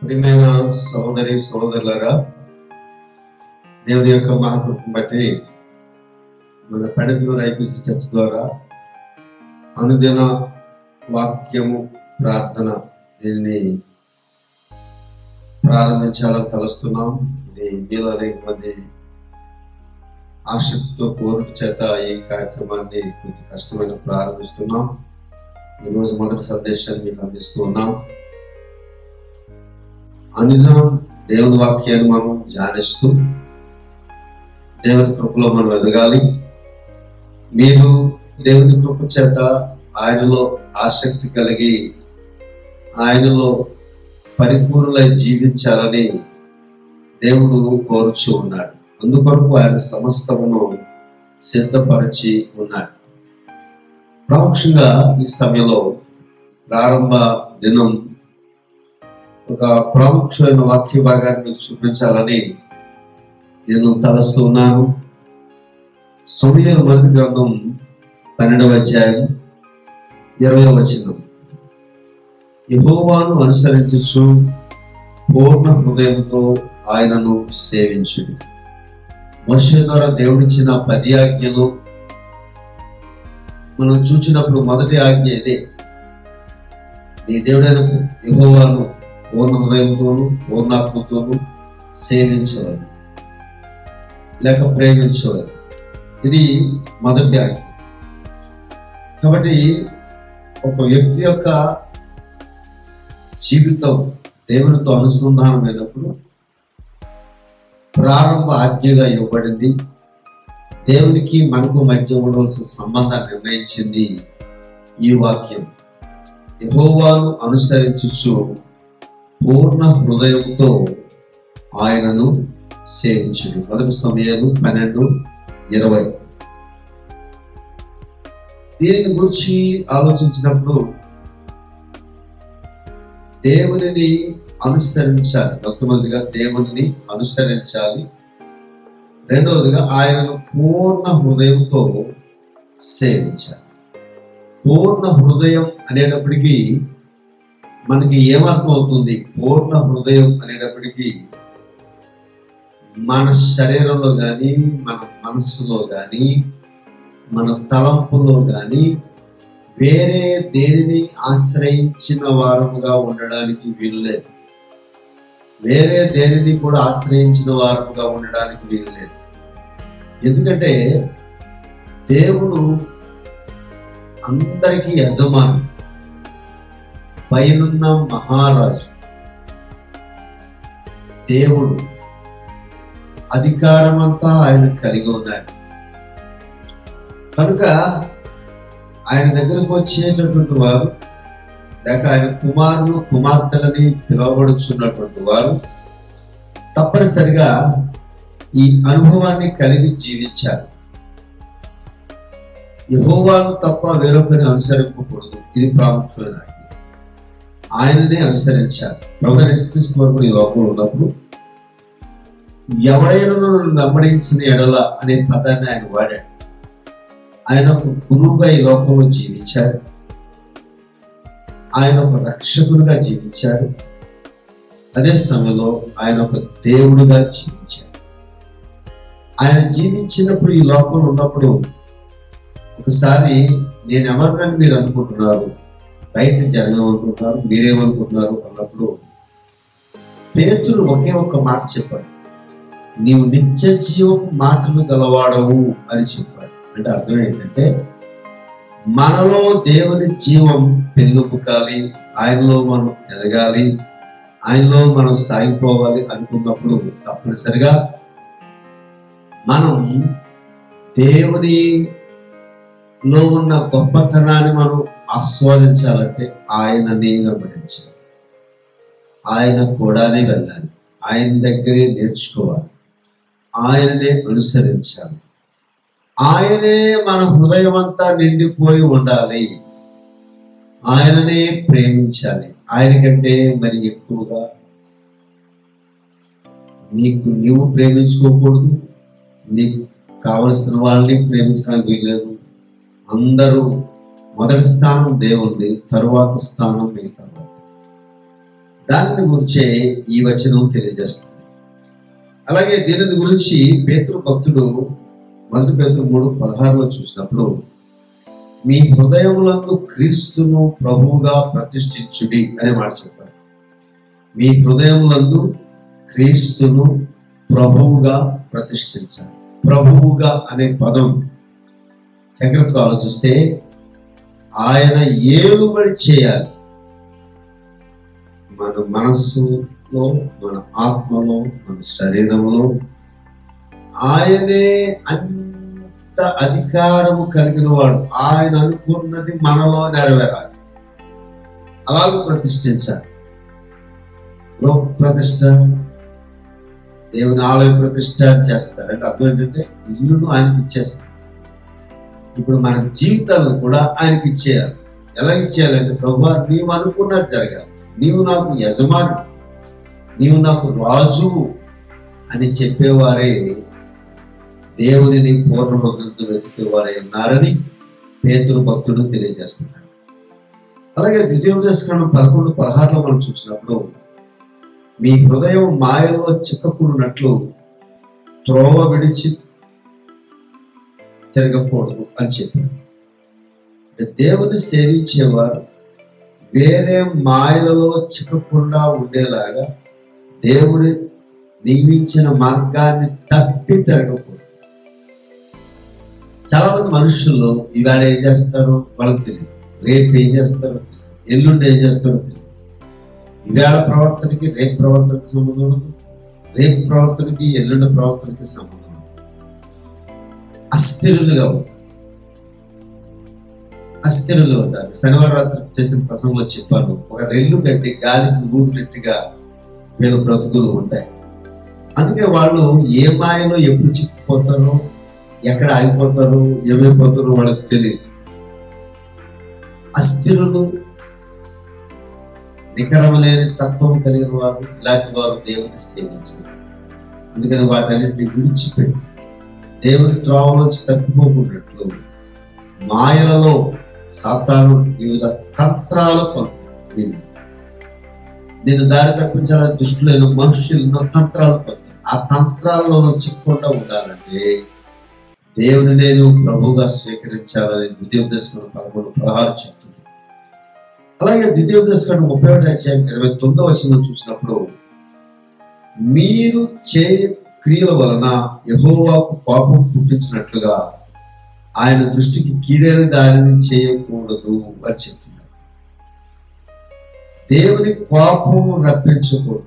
ప్రియమైన సహోదరి సహోదరులారా దేవుని యొక్క మహాకృపను బట్టి మన పండితులు ఐపీసీ చర్చ్ ద్వారా అనుదిన వాక్యము ప్రార్థన దీన్ని ప్రారంభించాలని తలుస్తున్నాం ఇది మీలో అనేక మంది ఆసక్తితో కోరిక చేత ఈ కార్యక్రమాన్ని కొద్ది కష్టమైన ప్రారంభిస్తున్నాం ఈరోజు మొదటి సందేశాన్ని మీకు అందిస్తూ ఉన్నాం అనుదినం దేవుని వాక్యాన్ని మనం ధ్యానిస్తూ దేవుని కృపలో మనం ఎదగాలి మీరు దేవుని కృప చేత ఆయనలో ఆసక్తి కలిగి ఆయనలో పరిపూర్ణులై జీవించాలని దేవుడు కోరుచు ఉన్నాడు అందుకొరకు ఆయన సమస్తమును సిద్ధపరిచి ఉన్నాడు ప్రాముఖ్యంగా ఈ సమయంలో ప్రారంభ దినం ఒక ప్రాముఖ్యమైన వాక్య భాగాన్ని మీకు చూపించాలని నేను తలస్తూ ఉన్నాను సమయాల మొదటి గ్రంథం పన్నెండవ అధ్యాయం ఇరవై వచనం యహోవాను అనుసరించచ్చు పూర్ణ హృదయంతో ఆయనను సేవించుడు మోషే ద్వారా దేవుడిచ్చిన పది ఆజ్ఞలు మనం చూచినప్పుడు మొదటి ఆజ్ఞ ఇదే నీ దేవుడైన యహోవాను పూర్ణ హృదయంతోను పూర్ణాత్మతోను సేవించవాలి లేక ప్రేమించవాలి ఇది మొదటి ఆజ్ఞ కాబట్టి ఒక వ్యక్తి యొక్క జీవితం దేవునితో అనుసంధానమైనప్పుడు ప్రారంభ ఆజ్ఞగా ఇవ్వబడింది దేవునికి మనకు మధ్య ఉండవలసిన సంబంధాన్ని నిర్ణయించింది ఈ వాక్యం యహోవాను అనుసరించుచు పూర్ణ హృదయంతో ఆయనను సేవించుడు మొదటి సమయాలు పన్నెండు ఇరవై దీని గురించి ఆలోచించినప్పుడు దేవునిని అనుసరించాలి మొట్టమొదటిగా దేవునిని అనుసరించాలి రెండవదిగా ఆయనను పూర్ణ హృదయంతో సేవించాలి పూర్ణ హృదయం అనేటప్పటికీ మనకి ఏమర్థమవుతుంది పూర్ణ హృదయం అనేటప్పటికీ మన శరీరంలో కానీ మన మనస్సులో కానీ మన తలంపులో కానీ వేరే దేనిని ఆశ్రయించిన వారముగా ఉండడానికి వీలు లేదు వేరే దేనిని కూడా ఆశ్రయించిన వారముగా ఉండడానికి వీలు లేదు ఎందుకంటే దేవుడు అందరికీ యజమాని పైనున్న మహారాజు దేవుడు అధికారం అంతా ఆయన కలిగి ఉన్నాడు కనుక ఆయన దగ్గరకు వచ్చేటటువంటి వారు లేక ఆయన కుమారులు కుమార్తెలని పిలువబడుచున్నటువంటి వారు తప్పనిసరిగా ఈ అనుభవాన్ని కలిగి జీవించాలి యహోవాను తప్ప వేరొకరిని అనుసరింపకూడదు ఇది ప్రాముఖ్యమైన ఆజ్ఞ. ఆయననే అనుసరించాలి ప్రభు క్రీస్తు వరకు ఈ లోకంలో ఉన్నప్పుడు ఎవడైనా నన్ను నమ్మడించిన ఎడల అనే పదాన్ని ఆయన వాడాడు ఆయన ఒక గురువుగా ఈ లోకంలో జీవించాడు ఆయన ఒక రక్షకుడుగా జీవించాడు అదే సమయంలో ఆయన ఒక దేవుడుగా జీవించాడు ఆయన జీవించినప్పుడు ఈ లోకంలో ఉన్నప్పుడు ఒకసారి నేను ఎవరినని మీరు అనుకుంటున్నారు బయట జనం ఏమనుకుంటున్నారు మీరేమనుకుంటున్నారు అన్నప్పుడు పేతులు ఒకే ఒక్క మాట చెప్పాడు నీవు నిత్య జీవం మాటలు గలవాడవు అని చెప్పాడు అంటే అర్థం ఏంటంటే మనలో దేవుని జీవం పెళ్ళుపుకాలి ఆయనలో మనం ఎదగాలి ఆయనలో మనం సాగిపోవాలి అనుకున్నప్పుడు తప్పనిసరిగా మనం దేవుని లో ఉన్న గొప్పతనాన్ని మనం ఆస్వాదించాలంటే ఆయనని గమనించాలి ఆయన కూడానే వెళ్ళాలి ఆయన దగ్గరే నేర్చుకోవాలి ఆయననే అనుసరించాలి ఆయనే మన హృదయం అంతా నిండిపోయి ఉండాలి ఆయననే ప్రేమించాలి ఆయన కంటే మరి ఎక్కువగా నీకు నీవు ప్రేమించుకోకూడదు నీకు కావలసిన వాళ్ళని ప్రేమించడానికి వీల్లేదు అందరూ మొదటి స్థానం దేవుంది తరువాత స్థానం మిగతా వాళ్ళు. దానిని గురించే ఈ వచనం తెలియజేస్తుంది అలాగే దీనిని గురించి పేతురు భక్తుడు మొదటి పేతురు మూడు పదహారులో చూసినప్పుడు మీ హృదయములందు క్రీస్తును ప్రభువుగా ప్రతిష్ఠించుడి అనే మాట చెప్పాడు మీ హృదయములందు క్రీస్తును ప్రభువుగా ప్రతిష్ఠించాలి ప్రభువుగా అనే పదం జాగ్రత్తగా ఆలోచిస్తే ఆయన ఏలుబడి చేయాలి మన మనస్సులో మన ఆత్మలో మన శరీరంలో ఆయనే అంత అధికారము కలిగిన వాడు ఆయన అనుకున్నది మనలో నెరవేరాలి అలాగే ప్రతిష్ఠించాలి గృహ ప్రతిష్ట దేవుని ఆలయ ప్రతిష్ట చేస్తారు అంటే అర్థం ఏంటంటే ఇల్లును ఆయనకి ఇచ్చేస్తారు ఇప్పుడు మన జీవితాలను కూడా ఆయనకి ఇచ్చేయాలి ఎలా ఇచ్చేయాలంటే ప్రభు నీవు అనుకున్నది జరగాలి నీవు నాకు యజమాని నీవు నాకు రాజువు అని చెప్పేవారే దేవునిని పూర్ణ భక్తులతో వెతికేవారై ఉన్నారని పేతురు భక్తుడు తెలియజేస్తున్నాడు అలాగే ద్వితీయోపదేశకాండం పదకొండు పదహారులో మనం చూసినప్పుడు మీ హృదయం మాయలో చిక్కకూడినట్లు త్రోవ విడిచి తిరగకూడదు అని చెప్పాడు అంటే దేవుని సేవించేవారు వేరే మాయలలో చిక్కకుండా ఉండేలాగా దేవుని నియమించిన మార్గాన్ని తప్పి తిరగకూడదు చాలా మంది మనుషులు ఇవాళ ఏం చేస్తారో వాళ్ళకి తెలియదు రేపు ఏం చేస్తారో తెలియదు ఎల్లుండి ఏం చేస్తారో తెలియదు ఇవాళ ప్రవర్తనకి రేపు ప్రవర్తనకి సంబంధం ఉండదు రేపు ప్రవర్తనకి ఎల్లుండి ప్రవర్తనకి సంబంధం ఉండదు అస్థిరులుగా ఉంటారు అస్థిరులు ఉంటారు శనివారం రాత్రి చేసిన ప్రసంగంలో చెప్పాను ఒక రెల్లు కట్టి గాలికి ఊగినట్టుగా వీళ్ళ బ్రతుకులు ఉంటాయి అందుకే వాళ్ళు ఏ మాయలో ఎప్పుడు చిక్కుపోతారో ఎక్కడ ఆగిపోతారో ఏమైపోతారో వాళ్ళకి తెలియదు అస్థిరులు నికరం లేని తత్వం కలిగిన వారు ఇలాంటి వారు దేవుని సేవించారు అందుకని వాటన్నిటిని విడిచిపెట్టి దేవుని త్రోవలోంచి తప్పిపోకున్నట్లు మాయలలో సాతాను వివిధ తంత్రాలు పంపుతాడు నేను దారి తప్పించాలని దుష్టులైన మనుషులు ఎన్నో తంత్రాలు పంపుతాడు ఆ తంత్రాల్లో చిక్కకుండా ఉండాలంటే దేవుని నేను ప్రభువుగా స్వీకరించాలని ద్వితీయోపదేశం పదకొండు పదహారు చెప్తుంది అలాగే ద్వితీయోపదేశం ముప్పై ఒకటి అధ్యాయం ఇరవై తొమ్మిదవ వచనం చూసినప్పుడు మీరు చే క్రియల వలన యహోవాకు కోపం పుట్టించినట్లుగా ఆయన దృష్టికి కీడైన దానిని చేయకూడదు అని చెప్తున్నాడు దేవుని కోపము రప్పించకూడదు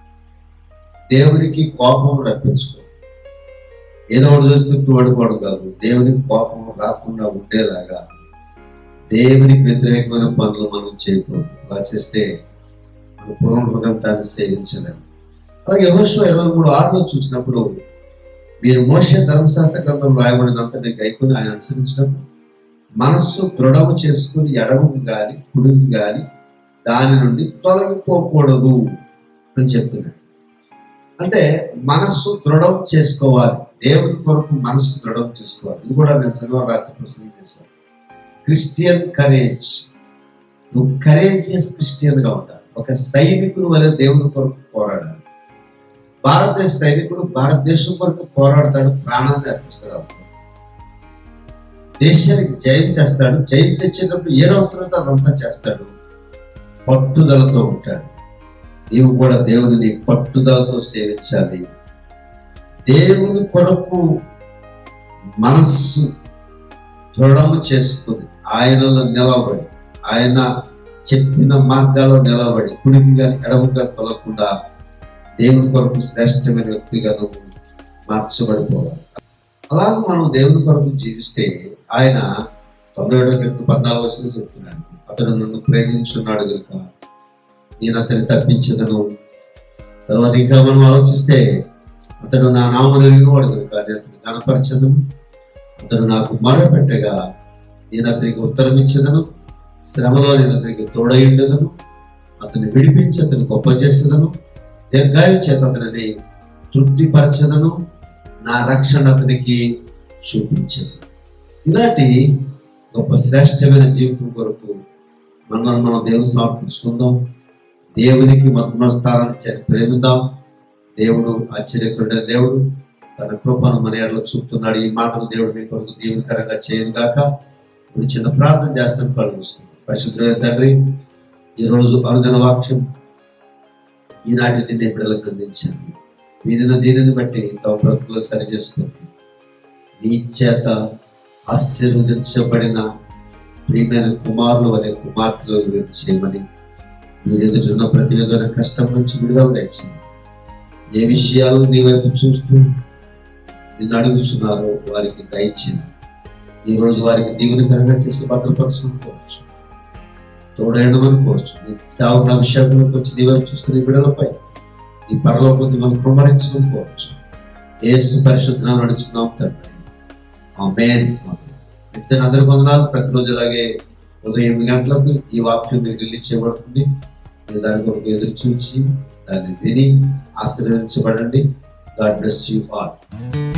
దేవునికి కోపం రప్పించకూడదు ఏదో ఒకటి చూసి పడుకోవడం కాదు దేవునికి కోపం రాకుండా ఉండేలాగా దేవునికి వ్యతిరేకమైన పనులు మనం చేయకూడదు అలా చేస్తే మన పూర్వం హృదయంతాన్ని సేవించలేము అలాగే యహోషో ఇరవై మూడు ఆరులో చూసినప్పుడు మీరు మోసే ధర్మశాస్త్ర గ్రంథం రాయబడినంతని గైకొని ఆయన అనుసరించినప్పుడు మనస్సు దృఢము చేసుకుని ఎడముకు గాని కుడికి గాని దాని నుండి తొలగిపోకూడదు అని చెప్తున్నాడు అంటే మనస్సు దృఢం చేసుకోవాలి దేవుని కొరకు మనస్సు దృఢం చేసుకోవాలి ఇది కూడా నేను శనివారం రాత్రి ప్రసంగం చేశాను క్రిస్టియన్ కరేజ్ నువ్వు కరేజియస్ క్రిస్టియన్ గా ఉండాలి ఒక సైనికుని వల్ల దేవుని కొరకు పోరాడాలి భారతదేశ సైనికుడు భారతదేశం కొరకు పోరాడతాడు ప్రాణాన్ని అర్పిస్తాడు అవసరం దేశానికి జయం తెస్తాడు జయం తెచ్చేటప్పుడు ఏ అవసరంతో అదంతా చేస్తాడు పట్టుదలతో ఉంటాడు నీవు కూడా దేవుని పట్టుదలతో సేవించాలి దేవుని కొరకు మనస్సు దృఢము చేసుకుని ఆయనలో నిలబడి ఆయన చెప్పిన మార్గాల్లో నిలబడి కుడికి కానీ ఎడమగా తొలగకుండా దేవుని కొరకు శ్రేష్టమైన వ్యక్తిగా నువ్వు మార్చబడిపోవాలి అలాగే మనం దేవుని కొరకు జీవిస్తే ఆయన తొంభై ఏడవ క్రితం పద్నాలుగు వర్షాలు చెప్తున్నాడు అతడు నన్ను ప్రేమించున్నాడు కనుక నేను అతన్ని తప్పించదను తర్వాత ఇంకా మనం ఆలోచిస్తే అతడు నా నామం ఎరిగినవాడు కనుక నేను అతన్ని కనపరచదను అతడు నాకు మొరపెట్టగా నేను అతనికి ఉత్తరం ఇచ్చదను శ్రమలో నేను అతనికి తోడయుండదను అతన్ని విడిపించి అతను గొప్ప చేసేదను దీర్ఘాయు చేత అతనిని తృప్తిపరచదను నా రక్షణ అతనికి చూపించదు ఇలాంటి గొప్ప శ్రేష్టమైన జీవితం కొరకు మనం మనం దేవుని సమర్పించుకుందాం దేవునికి మధ్యస్థానాన్ని ఇచ్చారు ప్రేమిద్దాం దేవుడు ఆశ్చర్యకరుడైన దేవుడు తన కృపను మన ఏడలో చూపుతున్నాడు ఈ మాటలు దేవుడు మీ కొరకు దీవెనకరంగా చేయను గాక ఇప్పుడు చిన్న ప్రార్థన చేస్తాం కళ్ళు మూసుకుంటాం పరిశుద్ధమైన తండ్రి ఈరోజు అనుదిన వాక్యం ఈనాటి దీన్ని బిడ్డలకు అందించాను దీనిని దీనిని బట్టి తమ బ్రతుకులు సరి చేసుకుంది నీ చేత ఆశీర్వదించబడిన ప్రియమైన కుమారులు అనే కుమార్తెలు మీరు చేయమని మీరు ఎదురున్న ప్రతి విధమైన కష్టం నుంచి విడుదల తెచ్చింది ఏ విషయాలు నీ వైపు చూస్తూ నిన్ను అడుగుతున్నారో వారికి దయచింది ఈ రోజు వారికి దీవునికరంగా చేసి భద్రపరచుకోవచ్చు తోడైనమని కోరుచు నీ సేవకు అభిషేకంలోకి వచ్చి నీ వైపు చూస్తున్న ఈ బిడలపై ఈ పరలోకి మనం కుమ్మరించమని కోరచ్చు ఏసు పరిశుద్ధ నడుచున్నాం తండ్రి ఆమేన్ ఆమేన్ అందరూ వందనాలు ప్రతిరోజు ఇలాగే ఉదయం ఎనిమిది గంటలకు ఈ వాక్యం మీకు రిలీజ్ చేయబడుతుంది మీరు దాని కొరకు ఎదురు చూచి దాన్ని విని ఆశీర్వదించబడండి గాడ్ బ్లెస్ యూ ఆల్